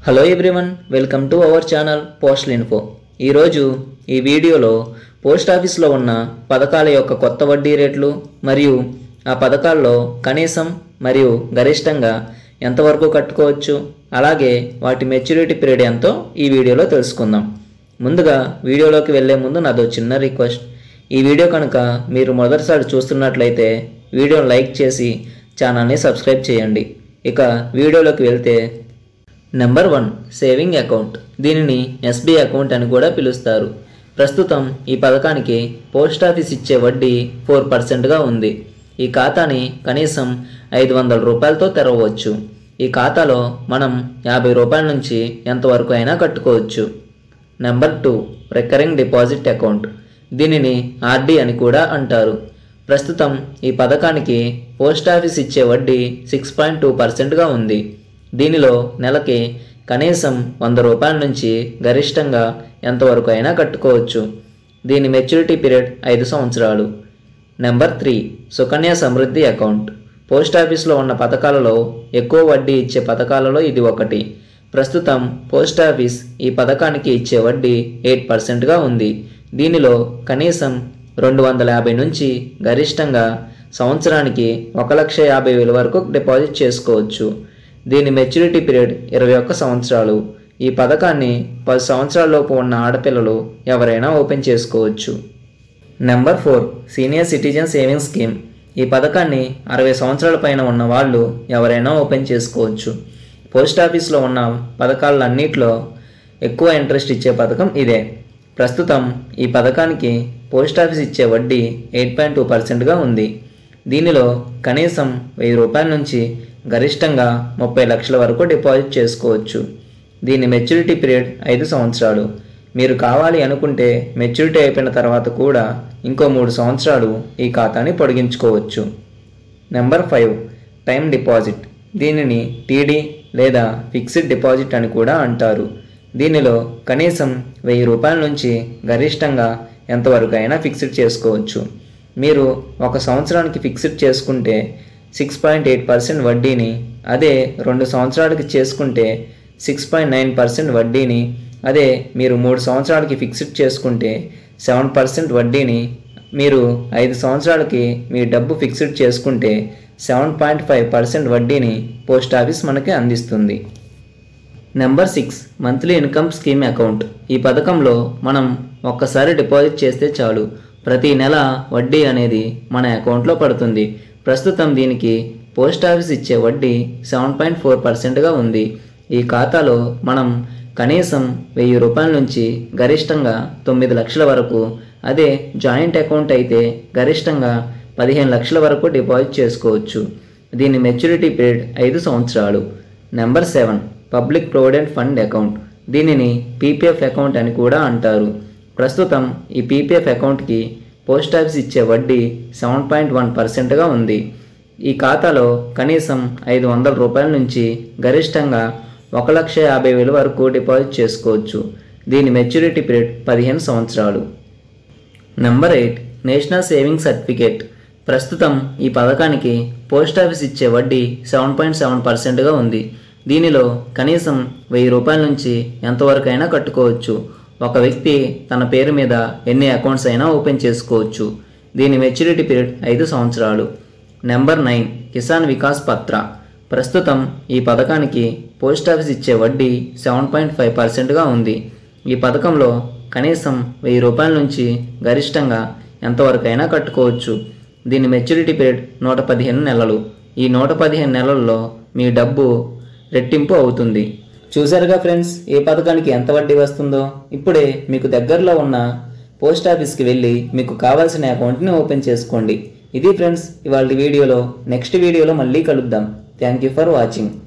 hello everyone welcome to our channel postal info ఈరోజు ఈ వీడియోలో పోస్ట్ ఆఫీస్లో ఉన్న పథకాల యొక్క కొత్త వడ్డీ రేట్లు మరియు ఆ పథకాల్లో కనీసం మరియు గరిష్టంగా ఎంతవరకు కట్టుకోవచ్చు అలాగే వాటి మెచ్యూరిటీ పీరియడ్ ఎంతో ఈ వీడియోలో తెలుసుకుందాం ముందుగా వీడియోలోకి వెళ్ళే ముందు నాదో చిన్న రిక్వెస్ట్ ఈ వీడియో కనుక మీరు మొదటిసారి చూస్తున్నట్లయితే వీడియోని లైక్ చేసి ఛానల్ని సబ్స్క్రైబ్ చేయండి ఇక వీడియోలోకి వెళ్తే నెంబర్ వన్ సేవింగ్ అకౌంట్ దీనిని ఎస్బీ అకౌంట్ అని కూడా పిలుస్తారు ప్రస్తుతం ఈ పథకానికి పోస్ట్ ఆఫీస్ ఇచ్చే వడ్డీ ఫోర్ పర్సెంట్గా ఉంది ఈ ఖాతాని కనీసం ఐదు వందల రూపాయలతో తెరవవచ్చు ఈ ఖాతాలో మనం యాభై రూపాయల నుంచి ఎంతవరకు అయినా కట్టుకోవచ్చు number two recurring deposit account దీనిని ఆర్డి అని కూడా అంటారు ప్రస్తుతం ఈ పథకానికి పోస్ట్ ఆఫీస్ ఇచ్చే వడ్డీ సిక్స్ పాయింట్ టూ పర్సెంట్గా ఉంది దీనిలో నెలకి కనీసం వంద రూపాయల నుంచి గరిష్టంగా ఎంతవరకు అయినా కట్టుకోవచ్చు దీని మెచ్యూరిటీ పీరియడ్ ఐదు సంవత్సరాలు number three Sukanya Samriddhi account post ఆఫీస్లో ఉన్న పథకాలలో ఎక్కువ వడ్డీ ఇచ్చే పథకాలలో ఇది ఒకటి ప్రస్తుతం పోస్ట్ ఆఫీస్ ఈ పథకానికి ఇచ్చే వడ్డీ ఎయిట్ పర్సెంట్గా ఉంది దీనిలో కనీసం రెండు వందల యాభై నుంచి గరిష్టంగా సంవత్సరానికి ఒక లక్ష యాభై వేల వరకు డిపాజిట్ చేసుకోవచ్చు దీని మెచ్యూరిటీ పీరియడ్ ఇరవై ఒక్క సంవత్సరాలు ఈ పథకాన్ని పది సంవత్సరాలలోపు ఉన్న ఆడపిల్లలు ఎవరైనా ఓపెన్ చేసుకోవచ్చు number four senior citizen savings scheme ఈ పథకాన్ని అరవై సంవత్సరాల పైన ఉన్న వాళ్ళు ఎవరైనా ఓపెన్ చేసుకోవచ్చు పోస్ట్ ఆఫీస్లో ఉన్న పథకాలన్నింటిలో ఎక్కువ ఇంట్రెస్ట్ ఇచ్చే పథకం ఇదే ప్రస్తుతం ఈ పథకానికి పోస్ట్ ఆఫీస్ ఇచ్చే వడ్డీ ఎయిట్ పాయింట్ టూ పర్సెంట్గా ఉంది దీనిలో కనీసం వెయ్యి రూపాయల నుంచి గరిష్టంగా ముప్పై లక్షల వరకు డిపాజిట్ చేసుకోవచ్చు దీని మెచ్యూరిటీ పీరియడ్ ఐదు సంవత్సరాలు మీరు కావాలి అనుకుంటే మెచ్యూరిటీ అయిపోయిన తర్వాత కూడా ఇంకో మూడు సంవత్సరాలు ఈ ఖాతాని పొడిగించుకోవచ్చు నెంబర్ ఫైవ్ టైం డిపాజిట్ దీనిని టీడీ లేదా ఫిక్స్డ్ డిపాజిట్ అని కూడా అంటారు దీనిలో కనీసం వెయ్యి రూపాయల నుంచి గరిష్టంగా ఎంతవరకు అయినా ఫిక్స్డ్ చేసుకోవచ్చు మీరు ఒక సంవత్సరానికి ఫిక్స్డ్ చేసుకుంటే సిక్స్ పాయింట్ ఎయిట్ పర్సెంట్ వడ్డీని అదే రెండు సంవత్సరాలకి చేసుకుంటే సిక్స్ పాయింట్ నైన్ పర్సెంట్ వడ్డీని అదే మీరు మూడు సంవత్సరాలకి ఫిక్స్డ్ చేసుకుంటే సెవెన్ పర్సెంట్ వడ్డీని మీరు ఐదు సంవత్సరాలకి మీ డబ్బు ఫిక్స్డ్ చేసుకుంటే సెవెన్ పాయింట్ ఫైవ్ పర్సెంట్ వడ్డీని పోస్ట్ ఆఫీస్ మనకి అందిస్తుంది number six monthly income scheme account ఈ పథకంలో మనం ఒక్కసారి డిపాజిట్ చేస్తే చాలు ప్రతి నెల వడ్డీ అనేది మన అకౌంట్లో పడుతుంది ప్రస్తుతం దీనికి పోస్ట్ ఆఫీస్ ఇచ్చే వడ్డీ సెవెన్ పాయింట్ ఫోర్ పర్సెంట్గా ఉంది ఈ ఖాతాలో మనం కనీసం వెయ్యి రూపాయల నుంచి గరిష్టంగా తొమ్మిది లక్షల వరకు అదే జాయింట్ అకౌంట్ అయితే గరిష్టంగా పదిహేను లక్షల వరకు డిపాజిట్ చేసుకోవచ్చు దీని మెచ్యూరిటీ పీరియడ్ ఐదు సంవత్సరాలు number seven public provident fund account దీనిని పీపీఎఫ్ అకౌంట్ అని కూడా అంటారు ప్రస్తుతం ఈ పీపీఎఫ్ అకౌంట్కి పోస్ట్ ఆఫీస్ ఇచ్చే వడ్డీ సెవెన్ పాయింట్ వన్ పర్సెంట్గా ఉంది ఈ ఖాతాలో కనీసం ఐదు వందల రూపాయల నుంచి గరిష్టంగా ఒక లక్ష యాభై వేల వరకు డిపాజిట్ చేసుకోవచ్చు దీని మెచ్యూరిటీ పీరియడ్ పదిహేను సంవత్సరాలు number eight national saving certificate ప్రస్తుతం ఈ పథకానికి పోస్ట్ ఆఫీస్ ఇచ్చే వడ్డీ సెవెన్ పాయింట్ సెవెన్ పర్సెంట్గా ఉంది దీనిలో కనీసం వెయ్యి రూపాయల నుంచి ఎంతవరకు అయినా కట్టుకోవచ్చు ఒక వ్యక్తి తన పేరు మీద ఎన్ని అకౌంట్స్ అయినా ఓపెన్ చేసుకోవచ్చు దీని మెచ్యూరిటీ పీరియడ్ ఐదు సంవత్సరాలు నెంబర్ నైన్ కిసాన్ వికాస్ పత్ర ప్రస్తుతం ఈ పథకానికి పోస్ట్ ఆఫీస్ ఇచ్చే వడ్డీ సెవెన్ పాయింట్ ఫైవ్ పర్సెంట్గా ఉంది ఈ పథకంలో కనీసం వెయ్యి రూపాయల నుంచి గరిష్టంగా ఎంతవరకైనా కట్టుకోవచ్చు దీని మెచ్యూరిటీ పీరియడ్ నూట పదిహేను నెలలు ఈ నూట పదిహేను నెలల్లో మీ డబ్బు రెట్టింపు అవుతుంది చూసారుగా ఫ్రెండ్స్ ఏ పథకానికి ఎంత వడ్డీ వస్తుందో ఇప్పుడే మీకు దగ్గరలో ఉన్న పోస్ట్ ఆఫీస్కి వెళ్ళి మీకు కావాల్సిన అకౌంట్ని ఓపెన్ చేసుకోండి ఇది ఫ్రెండ్స్ ఇవాళ వీడియోలో నెక్స్ట్ వీడియోలో మళ్ళీ కలుద్దాం థ్యాంక్ యూ ఫర్ వాచింగ్